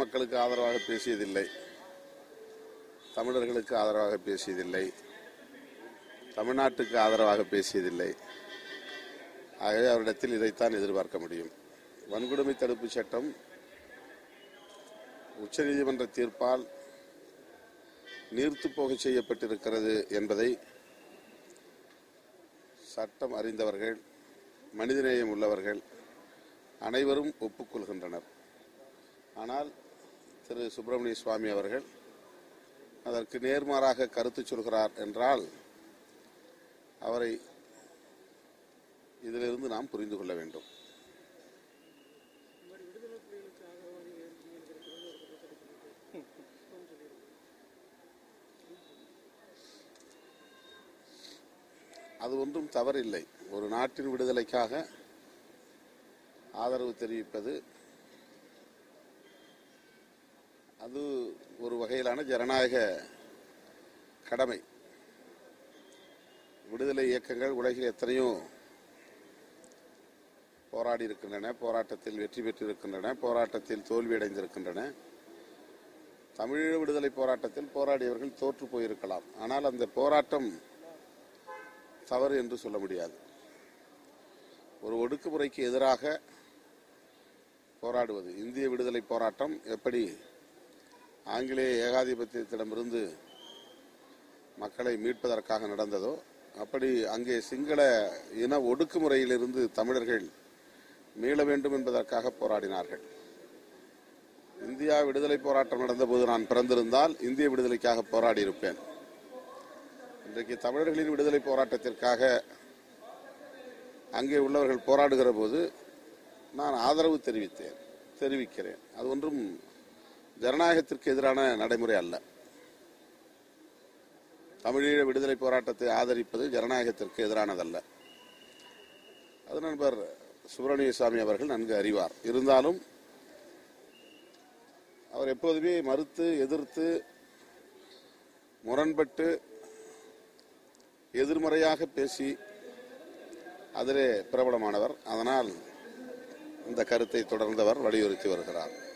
மக்களுக்கு ஆதரவாக பேசியதில்லை தமிழர்களுக்கு ஆதரவாக பேசியதில்லை தமிழ்நாட்டுக்கு ஆதரவாக பேசியதில்லை ஆகவே அவரிடத்தில் இதைத்தான் எதிர்பார்க்க முடியும் வன்கொடுமை தடுப்பு சட்டம் உச்சநீதிமன்ற தீர்ப்பால் நீர்த்து போக செய்யப்பட்டிருக்கிறது என்பதை சட்டம் அறிந்தவர்கள் மனிதநேயம் உள்ளவர்கள் அனைவரும் ஒப்புக்கொள்கின்றனர் ஆனால் திரு சுப்பிரமணிய சுவாமி அவர்கள் அதற்கு நேர்மாறாக கருத்து சொல்கிறார் என்றால் அவரை இதிலிருந்து நாம் புரிந்து கொள்ள வேண்டும் அது ஒன்றும் தவறில்லை ஒரு நாட்டின் விடுதலைக்காக ஆதரவு தெரிவிப்பது அது ஒரு வகையிலான ஜனநாயக கடமை விடுதலை இயக்கங்கள் உலகில் எத்தனையோ போராடி இருக்கின்றன போராட்டத்தில் வெற்றி பெற்றிருக்கின்றன போராட்டத்தில் தோல்வியடைந்திருக்கின்றன தமிழீழ விடுதலை போராட்டத்தில் போராடியவர்கள் தோற்று போயிருக்கலாம் ஆனால் அந்த போராட்டம் தவறு என்று சொல்ல முடியாது ஒரு ஒடுக்குமுறைக்கு எதிராக போராடுவது இந்திய விடுதலை போராட்டம் எப்படி ஆங்கிலேய ஏகாதிபத்தியத்திடமிருந்து மக்களை மீட்பதற்காக நடந்ததோ அப்படி அங்கே சிங்கள இன ஒடுக்குமுறையிலிருந்து தமிழர்கள் மீள வேண்டும் என்பதற்காக போராடினார்கள் இந்தியா விடுதலை போராட்டம் நடந்தபோது நான் பிறந்திருந்தால் இந்திய விடுதலைக்காக போராடி இருப்பேன் இன்றைக்கு தமிழர்களின் விடுதலை போராட்டத்திற்காக அங்கே உள்ளவர்கள் போராடுகிற போது நான் ஆதரவு தெரிவித்தேன் தெரிவிக்கிறேன் அது ஒன்றும் ஜனநாயகத்திற்கு எதிரான நடைமுறை அல்ல தமிழீழ விடுதலை போராட்டத்தை ஆதரிப்பது ஜனநாயகத்திற்கு எதிரானதல்ல அது நண்பர் சுப்பிரமணிய சுவாமி அவர்கள் நன்கு அறிவார் இருந்தாலும் அவர் எப்போதுமே மறுத்து எதிர்த்து முரண்பட்டு எதிர்மறையாக பேசி அதிலே பிரபலமானவர் அதனால் இந்த கருத்தை தொடர்ந்தவர் வலியுறுத்தி வருகிறார்